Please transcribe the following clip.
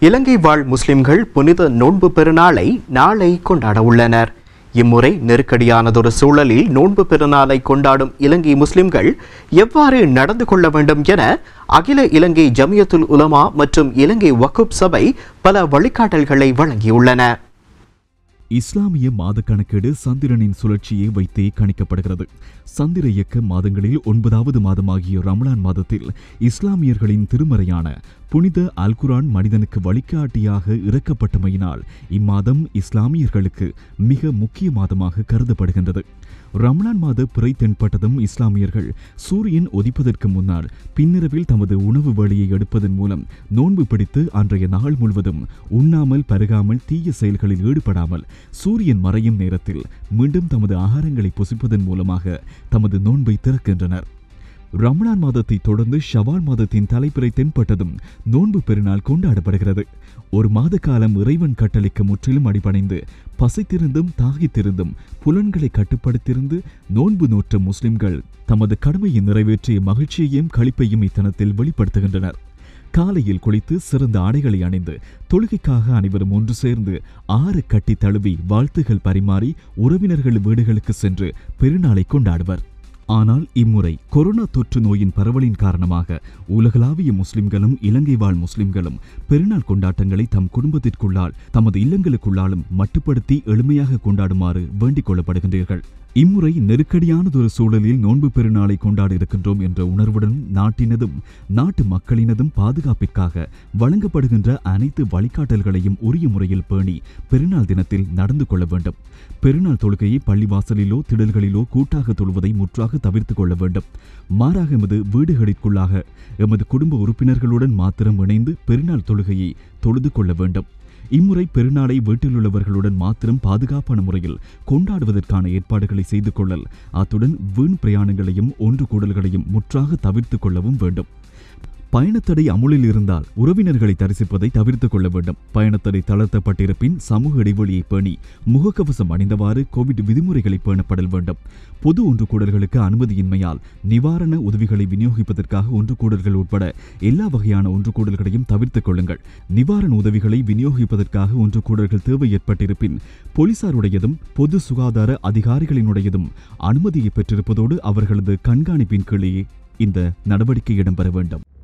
இலங்கை வாழ் முஸ்லிம்கள் புனித நோன்பு பெருநாளை நாளை கொண்டாட உள்ளனர் இம்முறை நெருக்கடியானதொரு சூழலில் நோன்பு பெருநாளை கொண்டாடும் இலங்கை முஸ்லிம்கள் எவ்வாறு நடந்து கொள்ள வேண்டும் என அகில இலங்கை ஜமியத்துல் உலமா மற்றும் இலங்கை வக்குப் சபை பல வழிகாட்டல்களை வழங்கியுள்ளன இஸ்லாமிய மாத கணக்கீடு சந்திரனின் சுழற்சியை வைத்தே கணிக்கப்படுகிறது சந்திர இயக்க மாதங்களில் ஒன்பதாவது மாதமாகிய ரமலான் மாதத்தில் இஸ்லாமியர்களின் திருமறையான புனித அல்குரான் மனிதனுக்கு வழிகாட்டியாக இறக்கப்பட்டமையினால் இம்மாதம் இஸ்லாமியர்களுக்கு மிக முக்கிய மாதமாக கருதப்படுகின்றது ரமலான் மாத பிறை தென்பட்டதும் இஸ்லாமியர்கள் சூரியன் உதிப்பதற்கு முன்னால் பின்னிரவில் தமது உணவு வழியை எடுப்பதன் மூலம் நோன்பு பிடித்து அன்றைய நாள் முழுவதும் உண்ணாமல் பருகாமல் தீய செயல்களில் ஈடுபடாமல் சூரியன் மறையும் நேரத்தில் மீண்டும் தமது ஆகாரங்களை புசிப்பதன் மூலமாக தமது நோன்பை திறக்கின்றனர் ரமலான் மாதத்தை தொடர்ந்து ஷவால் மாதத்தின் தலைப்பிறை தென்பட்டதும் நோன்பு பெருநாள் கொண்டாடப்படுகிறது ஒரு மாத காலம் இறைவன் கட்டளைக்கு முற்றிலும் அடிபணிந்து பசித்திருந்தும் தாகித்திருந்தும் புலன்களை கட்டுப்படுத்தியிருந்து நோன்பு நோற்ற முஸ்லிம்கள் தமது கடமையை நிறைவேற்றிய மகிழ்ச்சியையும் களிப்பையும் இத்தனத்தில் வெளிப்படுத்துகின்றனர் காலையில் குளித்து சிறந்த ஆடைகளை அணிந்து தொழுகைக்காக அனைவரும் ஒன்று சேர்ந்து ஆறு கட்டி தழுவி வாழ்த்துகள் பரிமாறி உறவினர்கள் வீடுகளுக்கு சென்று பெருநாளை கொண்டாடுவர் ஆனால் இம்முறை கொரோனா தொற்று நோயின் பரவலின் காரணமாக உலகளாவிய முஸ்லிம்களும் இலங்கை வாழ் முஸ்லிம்களும் பெருநாள் கொண்டாட்டங்களை தம் குடும்பத்திற்குள்ளால் தமது இல்லங்களுக்குள்ளாலும் மட்டுப்படுத்தி எளிமையாக கொண்டாடுமாறு வேண்டிக் கொள்ளப்படுகின்றீர்கள் இம்முறை நெருக்கடியானதொரு சூழலில் நோன்பு பெருநாளை கொண்டாட இருக்கின்றோம் என்ற உணர்வுடன் நாட்டினதும் நாட்டு மக்களினதும் பாதுகாப்பிற்காக வழங்கப்படுகின்ற அனைத்து வழிகாட்டல்களையும் உரிய முறையில் பேணி பெருநாள் தினத்தில் நடந்து கொள்ள வேண்டும் பெருநாள் தொழுகையை பள்ளிவாசலிலோ திடல்களிலோ கூட்டாக தொழுவதை முற்றாக தவிர்த்து கொள்ள வேண்டும் மாறாக எமது வீடுகளிற்குள்ளாக எமது குடும்ப உறுப்பினர்களுடன் மாத்திரம் இணைந்து பெருநாள் தொழுகையை தொழுது கொள்ள வேண்டும் இம்முறை பெருநாளை வீட்டில் உள்ளவர்களுடன் மாத்திரம் பாதுகாப்பான முறையில் கொண்டாடுவதற்கான ஏற்பாடுகளை செய்து கொள்ளல் அத்துடன் வீண் பிரயாணங்களையும் ஒன்று கூடல்களையும் முற்றாக தவிர்த்து கொள்ளவும் வேண்டும் பயணத்தடை அமுலில் இருந்தால் உறவினர்களை தரிசிப்பதை தவிர்த்துக் கொள்ள வேண்டும் பயணத்தடை தளர்த்தப்பட்டிருப்பின் சமூக இடைவெளியை பேணி முகக்கவசம் அணிந்தவாறு கோவிட் விதிமுறைகளை பேணப்படல் வேண்டும் பொது ஒன்று கூடல்களுக்கு அனுமதியின்மையால் நிவாரண உதவிகளை விநியோகிப்பதற்காக ஒன்று கூடல்கள் உட்பட எல்லா வகையான ஒன்று கூடல்களையும் தவிர்த்துக் கொள்ளுங்கள் நிவாரண உதவிகளை விநியோகிப்பதற்காக ஒன்று கூடல்கள் தேவை ஏற்பட்டிருப்பின் போலீசாருடையதும் பொது சுகாதார அதிகாரிகளினுடையதும் அனுமதியை பெற்றிருப்பதோடு அவர்களது கண்காணிப்பின் கீழே இந்த நடவடிக்கை இடம்பெற வேண்டும்